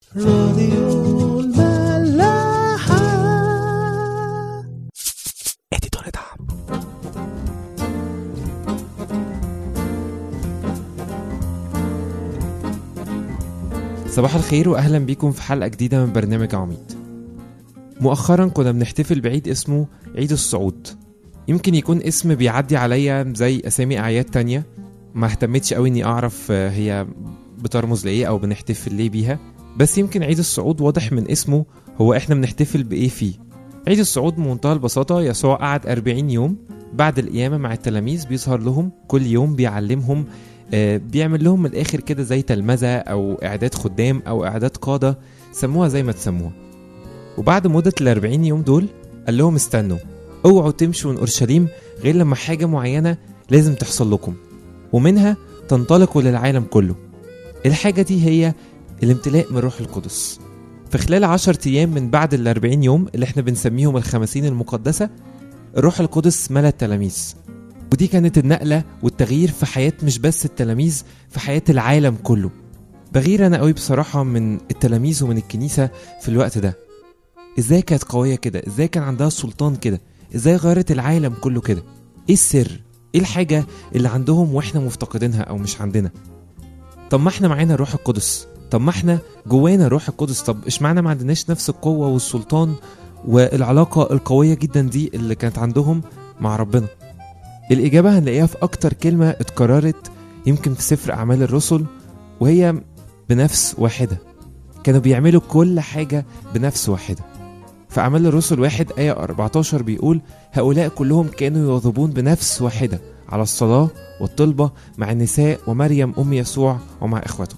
راديو الملاحة اديتور دعم صباح الخير واهلا بيكم في حلقه جديده من برنامج عميد مؤخرا كنا بنحتفل بعيد اسمه عيد الصعود يمكن يكون اسم بيعدي عليا زي اسامي اعياد تانية ما اهتمتش قوي اني اعرف آه، هي بترمز لايه او بنحتفل ليه بيها بس يمكن عيد الصعود واضح من اسمه هو احنا بنحتفل بايه فيه عيد الصعود بمنتهى البساطة يسوع قعد 40 يوم بعد القيامة مع التلاميذ بيظهر لهم كل يوم بيعلمهم آه، بيعمل لهم من الآخر كده زي تلمذة أو إعداد خدام أو إعداد قادة سموها زي ما تسموها وبعد مدة ال 40 يوم دول قال لهم استنوا اوعوا تمشوا من أورشليم غير لما حاجة معينة لازم تحصل لكم ومنها تنطلقوا للعالم كله الحاجة دي هي الامتلاء من روح القدس في خلال عشرة أيام من بعد ال 40 يوم اللي احنا بنسميهم الخمسين المقدسة الروح القدس ملا التلاميذ ودي كانت النقلة والتغيير في حياة مش بس التلاميذ في حياة العالم كله بغير أنا قوي بصراحة من التلاميذ ومن الكنيسة في الوقت ده ازاي كانت قوية كده ازاي كان عندها سلطان كده ازاي غيرت العالم كله كده ايه السر ايه الحاجة اللي عندهم واحنا مفتقدينها او مش عندنا طب ما احنا معانا الروح القدس طب ما احنا جوانا الروح القدس طب اشمعنى ما عندناش نفس القوة والسلطان والعلاقة القوية جدا دي اللي كانت عندهم مع ربنا الإجابة هنلاقيها في أكتر كلمة اتكررت يمكن في سفر أعمال الرسل وهي بنفس واحدة كانوا بيعملوا كل حاجة بنفس واحدة في أعمال الرسل واحد آية 14 بيقول هؤلاء كلهم كانوا يواظبون بنفس واحدة على الصلاة والطلبة مع النساء ومريم أم يسوع ومع إخوته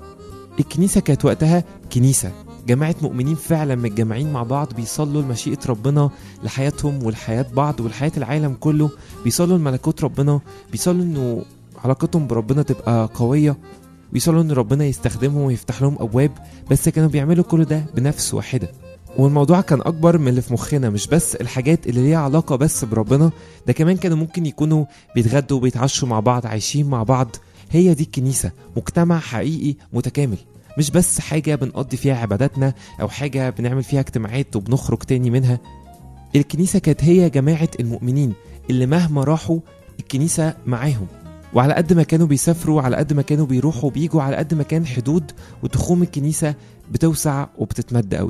الكنيسة كانت وقتها كنيسة جماعة مؤمنين فعلا متجمعين مع بعض بيصلوا لمشيئة ربنا لحياتهم ولحياة بعض ولحياة العالم كله بيصلوا لملكوت ربنا بيصلوا انه علاقتهم بربنا تبقى قوية بيصلوا ان ربنا يستخدمهم ويفتح لهم ابواب بس كانوا بيعملوا كل ده بنفس واحدة والموضوع كان اكبر من اللي في مخنا مش بس الحاجات اللي ليها علاقة بس بربنا ده كمان كانوا ممكن يكونوا بيتغدوا وبيتعشوا مع بعض عايشين مع بعض هي دي الكنيسة مجتمع حقيقي متكامل مش بس حاجة بنقضي فيها عباداتنا أو حاجة بنعمل فيها اجتماعات وبنخرج تاني منها الكنيسة كانت هي جماعة المؤمنين اللي مهما راحوا الكنيسة معاهم وعلى قد ما كانوا بيسافروا على قد ما كانوا بيروحوا وبيجوا على قد ما كان حدود وتخوم الكنيسة بتوسع وبتتمد قوي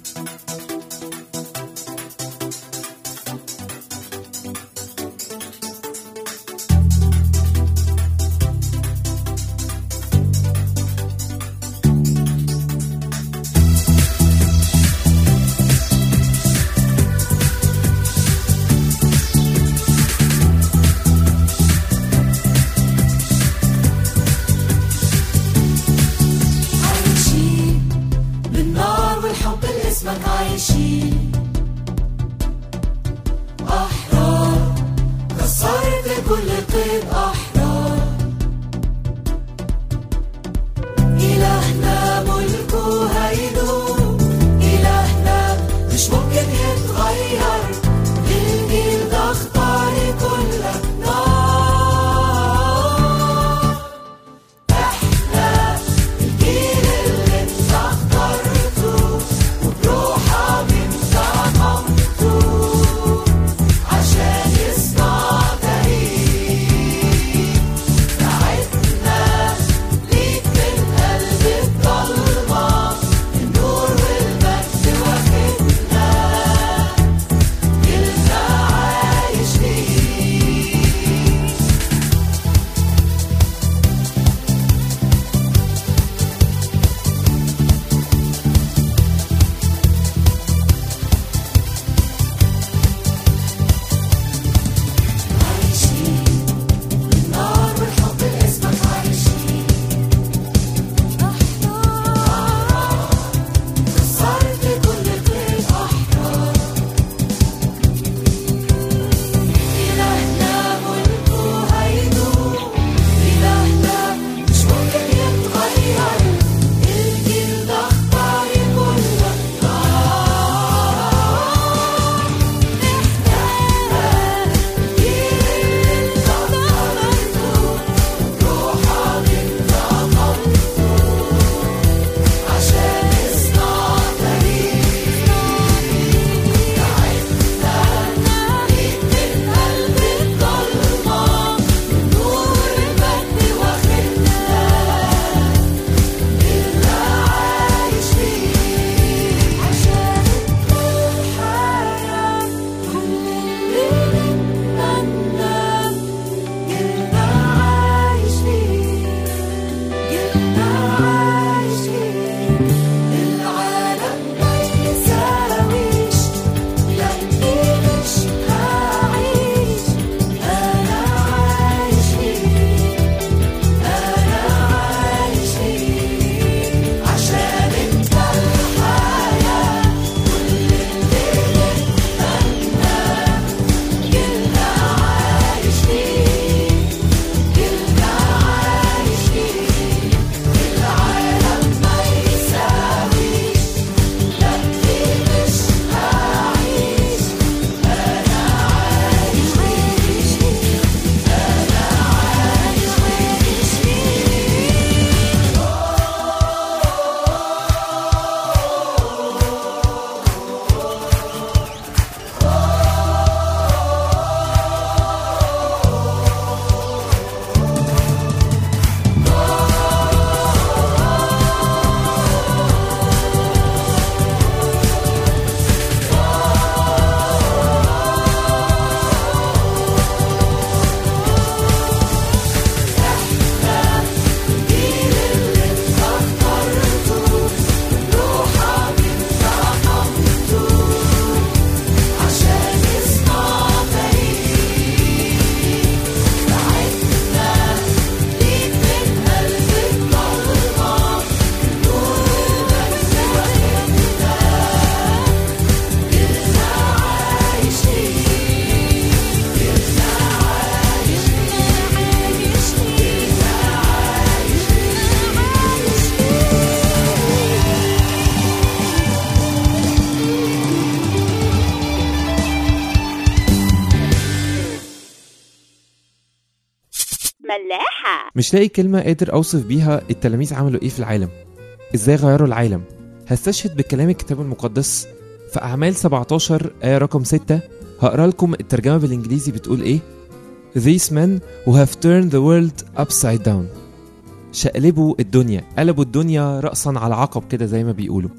عايشين بالنار والحب اللي اسمك عايشين أحرار كسرت كل قيد أحرار إلهنا ملكه هيدوم إلهنا مش ممكن يتغير الجيل ده اختار كل نار احنا الجيل اللي انت اخترته وبروحك انت مش لاقي كلمة قادر أوصف بيها التلاميذ عملوا إيه في العالم إزاي غيروا العالم هستشهد بكلام الكتاب المقدس في أعمال 17 آية رقم 6 هقرا لكم الترجمة بالإنجليزي بتقول إيه These men who have turned the world upside down شقلبوا الدنيا قلبوا الدنيا رأسا على عقب كده زي ما بيقولوا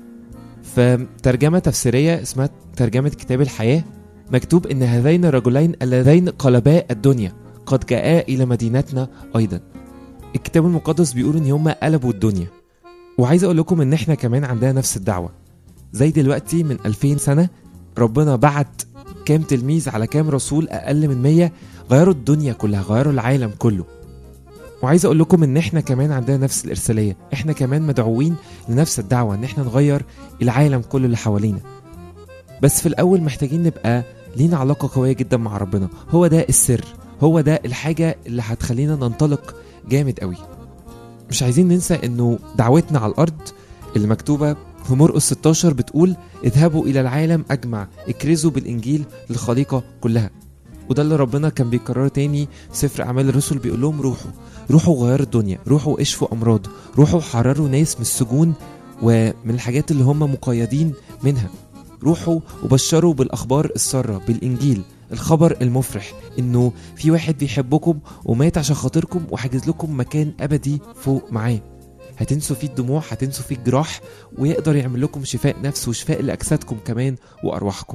فترجمة تفسيرية اسمها ترجمة كتاب الحياة مكتوب إن هذين الرجلين اللذين قلبا الدنيا قد جاءا إلى مدينتنا أيضا الكتاب المقدس بيقول إن هما قلبوا الدنيا وعايز أقول لكم إن إحنا كمان عندنا نفس الدعوة زي دلوقتي من 2000 سنة ربنا بعت كام تلميذ على كام رسول أقل من 100 غيروا الدنيا كلها غيروا العالم كله وعايز اقول لكم ان احنا كمان عندنا نفس الارساليه احنا كمان مدعوين لنفس الدعوه ان احنا نغير العالم كله اللي حوالينا بس في الاول محتاجين نبقى لينا علاقه قويه جدا مع ربنا هو ده السر هو ده الحاجه اللي هتخلينا ننطلق جامد قوي مش عايزين ننسى انه دعوتنا على الارض اللي مكتوبه في مرقس 16 بتقول اذهبوا الى العالم اجمع اكرزوا بالانجيل للخليقه كلها وده اللي ربنا كان بيكرره تاني في سفر اعمال الرسل بيقول لهم روحوا روحوا غيروا الدنيا روحوا اشفوا امراض روحوا حرروا ناس من السجون ومن الحاجات اللي هم مقيدين منها روحوا وبشروا بالاخبار الساره بالانجيل الخبر المفرح انه في واحد بيحبكم ومات عشان خاطركم وحاجز لكم مكان ابدي فوق معاه هتنسوا فيه الدموع هتنسوا فيه الجراح ويقدر يعمل لكم شفاء نفس وشفاء لاجسادكم كمان وارواحكم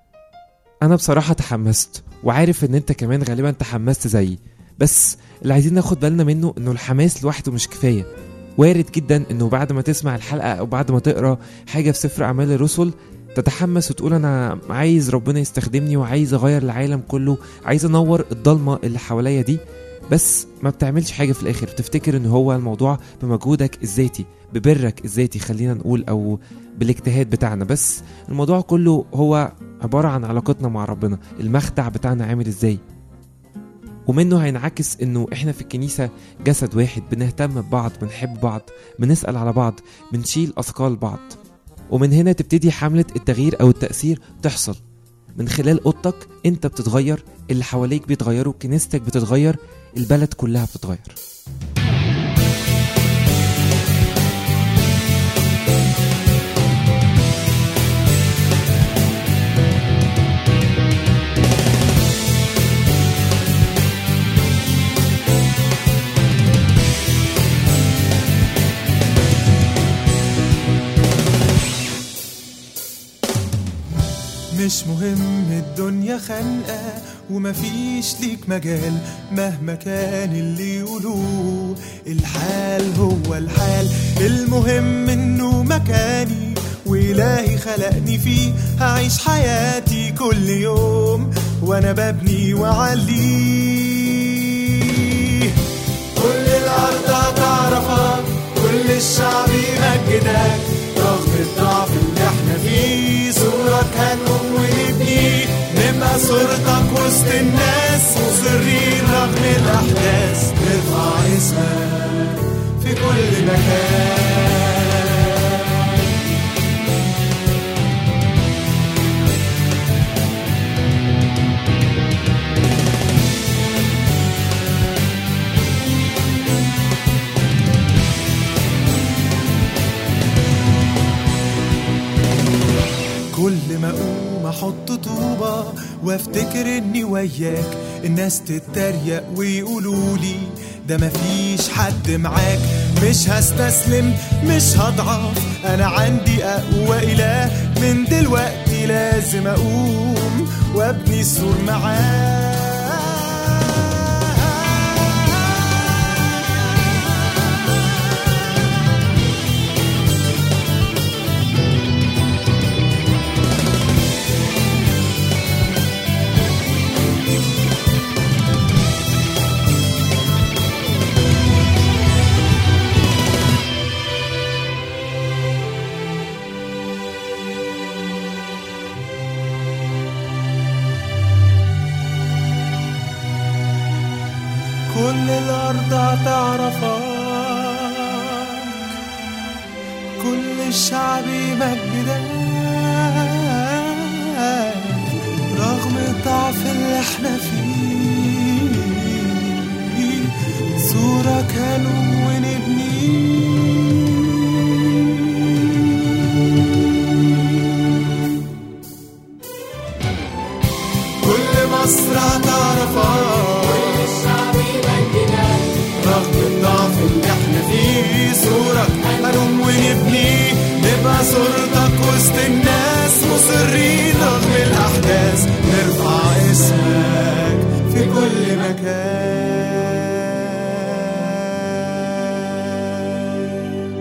انا بصراحه تحمست وعارف ان انت كمان غالبا تحمست زيي بس اللي عايزين ناخد بالنا منه انه الحماس لوحده مش كفايه وارد جدا انه بعد ما تسمع الحلقه او بعد ما تقرا حاجه في سفر اعمال الرسل تتحمس وتقول انا عايز ربنا يستخدمني وعايز اغير العالم كله عايز انور الضلمه اللي حواليا دي بس ما بتعملش حاجه في الاخر بتفتكر ان هو الموضوع بمجهودك الذاتي ببرك الذاتي خلينا نقول او بالاجتهاد بتاعنا بس الموضوع كله هو عباره عن علاقتنا مع ربنا المخدع بتاعنا عامل ازاي ومنه هينعكس انه احنا في الكنيسه جسد واحد بنهتم ببعض بنحب بعض بنسال على بعض بنشيل اثقال بعض ومن هنا تبتدي حمله التغيير او التاثير تحصل من خلال اوضتك انت بتتغير اللي حواليك بيتغيروا كنيستك بتتغير البلد كلها بتتغير مش مهم الدنيا خانقة ومفيش ليك مجال مهما كان اللي يقولوه الحال هو الحال المهم انه مكاني وإلهي خلقني فيه هعيش حياتي كل يوم وانا ببني وعليه كل الارض هتعرفك كل الشعب يمجدك رغم الضعف اللي احنا فيه صورك هنقوم ونبني نبقى صورتك وسط الناس مصرين رغم الاحداث نرفع اسمك في كل مكان كل ما اقوم احط طوبة وافتكر اني وياك الناس تتريق ويقولوا لي ده مفيش حد معاك مش هستسلم مش هضعف انا عندي اقوى اله من دلوقتي لازم اقوم وابني السور معاه كل الأرض هتعرفك كل الشعب يمجدك رغم الضعف اللي احنا فيه سورك هنقوم ونبني كل مصر هتعرفها رغم الضعف اللي احنا فيه صورك هنقوم ونبني نبقى صورتك وسط الناس مصرين رغم الأحداث نرفع اسمك في كل مكان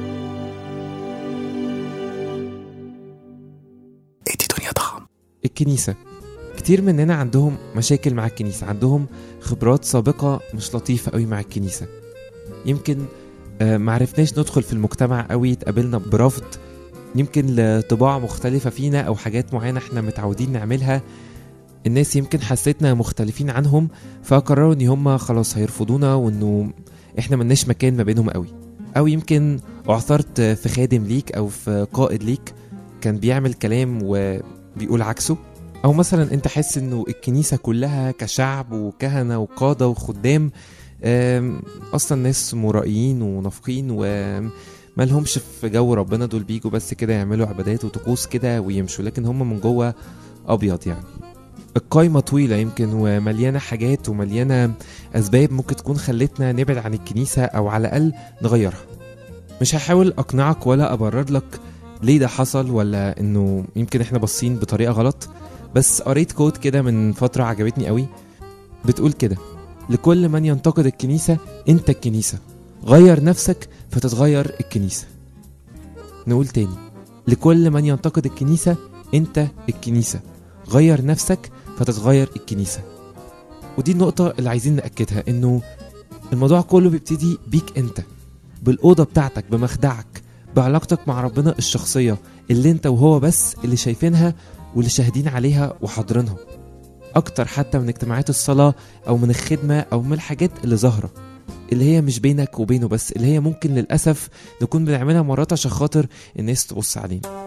ادي دنيا طعم الكنيسة كتير مننا عندهم مشاكل مع الكنيسة عندهم خبرات سابقة مش لطيفة قوي مع الكنيسة يمكن آه، معرفناش ندخل في المجتمع قوي اتقابلنا برفض يمكن لطباع مختلفة فينا أو حاجات معينة احنا متعودين نعملها الناس يمكن حسيتنا مختلفين عنهم فقرروا ان هم خلاص هيرفضونا وانه احنا ملناش مكان ما بينهم قوي او يمكن اعثرت في خادم ليك او في قائد ليك كان بيعمل كلام وبيقول عكسه او مثلا انت حاسس انه الكنيسه كلها كشعب وكهنه وقاده وخدام آم، اصلا ناس مرائيين ونافقين وما لهمش في جو ربنا دول بيجوا بس كده يعملوا عبادات وطقوس كده ويمشوا لكن هم من جوه ابيض يعني القايمة طويلة يمكن ومليانة حاجات ومليانة أسباب ممكن تكون خلتنا نبعد عن الكنيسة أو على الأقل نغيرها مش هحاول أقنعك ولا أبرر لك ليه ده حصل ولا إنه يمكن إحنا باصين بطريقة غلط بس قريت كود كده من فترة عجبتني قوي بتقول كده لكل من ينتقد الكنيسة أنت الكنيسة غير نفسك فتتغير الكنيسة نقول تاني لكل من ينتقد الكنيسة أنت الكنيسة غير نفسك فتتغير الكنيسة ودي النقطة اللي عايزين نأكدها إنه الموضوع كله بيبتدي بيك أنت بالأوضة بتاعتك بمخدعك بعلاقتك مع ربنا الشخصية اللي أنت وهو بس اللي شايفينها واللي شاهدين عليها وحاضرينها أكتر حتى من اجتماعات الصلاة أو من الخدمة أو من الحاجات اللي ظاهرة اللي هي مش بينك وبينه بس اللي هي ممكن للأسف نكون بنعملها مرات عشان خاطر الناس تبص علينا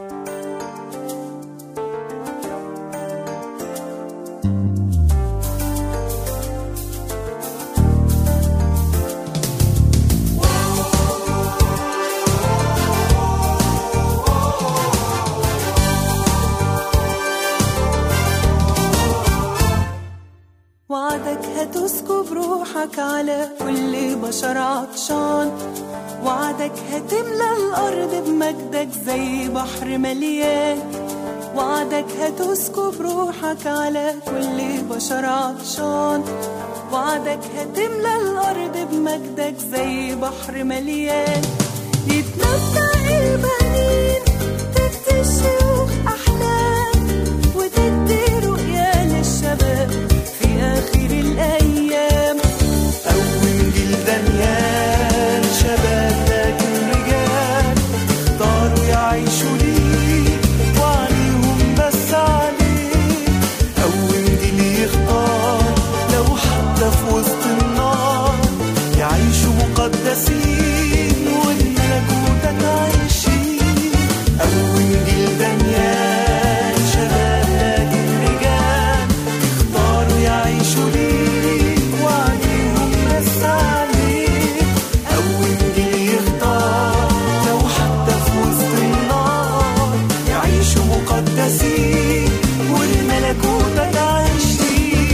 وعدك هتسكب روحك على كل بشر عطشان وعدك هتملى الأرض بمجدك زي بحر مليان وعدك هتسكب روحك على كل بشر عطشان وعدك هتملى الأرض بمجدك زي بحر مليان يتمتع البنين تدي الشيوخ أحلام وتدي رؤيا للشباب في آخر الأيام أول جيل دانيال شباب لكن رجال اختاروا يعيشوا ليك وعليهم بس عليك أول جيل يختار لو حتى في وسط النار يعيشوا مقدسين والملكوتك عايشين أول جيل دانيال شباب لكن رجال اختاروا يعيشوا ليك وعليهم بس عليك أول جيل يختار لو حتى في وسط النار يعيشوا مقدسين والملكوتك عايشين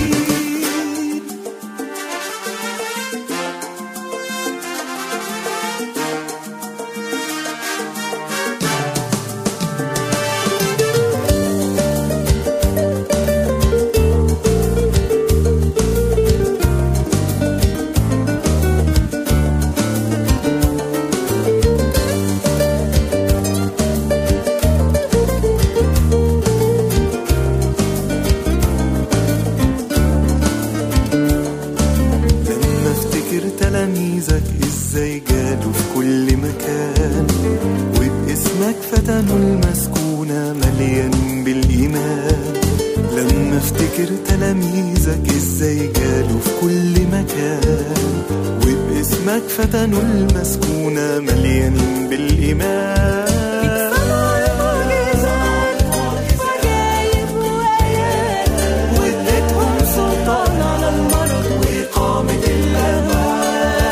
لما افتكر تلاميذك ازاي جالوا في كل مكان وباسمك فتنوا المسكونة مليان بالإيمان لما افتكر تلاميذك ازاي جالوا في كل مكان وباسمك فتنوا المسكونة مليان بالإيمان عجايب وآيات واديتهم سلطان على المرض وإقامة الأموات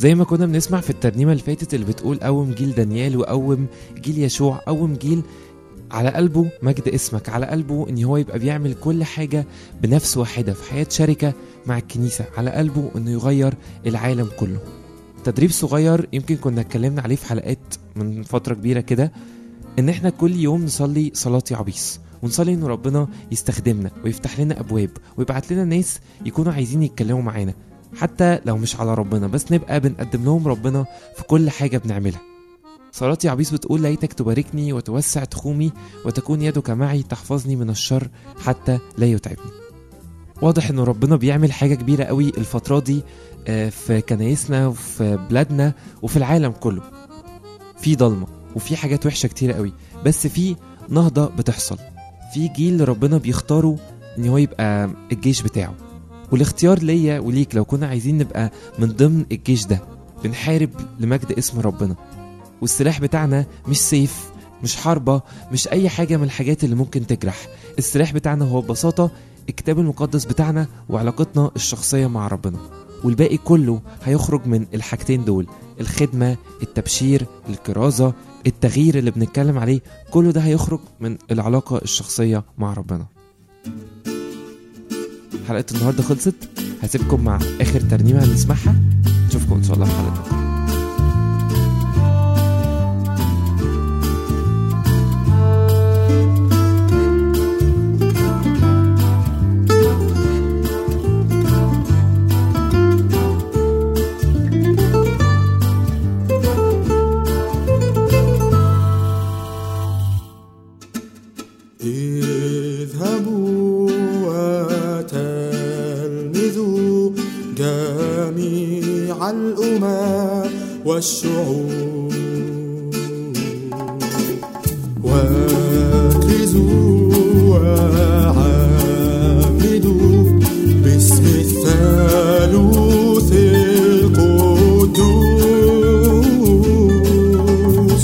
زي ما كنا بنسمع في الترنيمة اللي فاتت اللي بتقول قوم جيل دانيال وقوم جيل يشوع قوم جيل على قلبه مجد اسمك على قلبه ان هو يبقى بيعمل كل حاجة بنفس واحدة في حياة شركة مع الكنيسة على قلبه انه يغير العالم كله تدريب صغير يمكن كنا اتكلمنا عليه في حلقات من فترة كبيرة كده ان احنا كل يوم نصلي صلاة عبيس ونصلي ان ربنا يستخدمنا ويفتح لنا ابواب ويبعت لنا ناس يكونوا عايزين يتكلموا معانا حتى لو مش على ربنا بس نبقى بنقدم لهم ربنا في كل حاجة بنعملها صلاة عبيس بتقول ليتك تباركني وتوسع تخومي وتكون يدك معي تحفظني من الشر حتى لا يتعبني واضح ان ربنا بيعمل حاجة كبيرة قوي الفترة دي آه، في كنايسنا وفي بلادنا وفي العالم كله في ضلمة وفي حاجات وحشة كتيرة قوي بس في نهضة بتحصل في جيل ربنا بيختاره ان هو يبقى الجيش بتاعه والاختيار ليا وليك لو كنا عايزين نبقى من ضمن الجيش ده بنحارب لمجد اسم ربنا والسلاح بتاعنا مش سيف مش حربة مش أي حاجة من الحاجات اللي ممكن تجرح السلاح بتاعنا هو ببساطة الكتاب المقدس بتاعنا وعلاقتنا الشخصية مع ربنا والباقي كله هيخرج من الحاجتين دول الخدمة التبشير الكرازة التغيير اللي بنتكلم عليه كله ده هيخرج من العلاقة الشخصية مع ربنا حلقة النهاردة خلصت هسيبكم مع آخر ترنيمة هنسمعها نشوفكم إن شاء الله في حلقة بكرة. اذهبوا وتلمذوا جميع الأمم والشعوب واكرزوا وعمدوا باسم الثالوث القدوس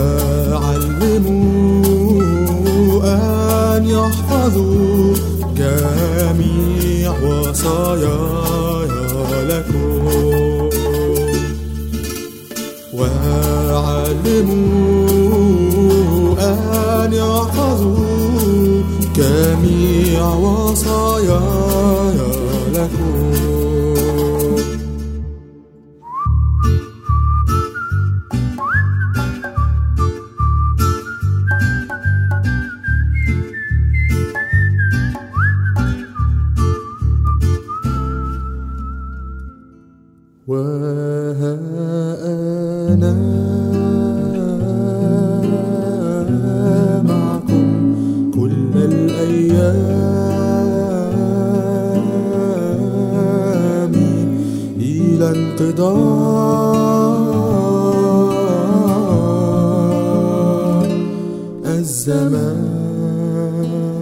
وعلموا أن يحفظوا جميع وصاياي لكم وعلموا أن يحفظوا جميع وصاياي لكم وها أنا معكم كل الأيام إلى انقضاء الزمان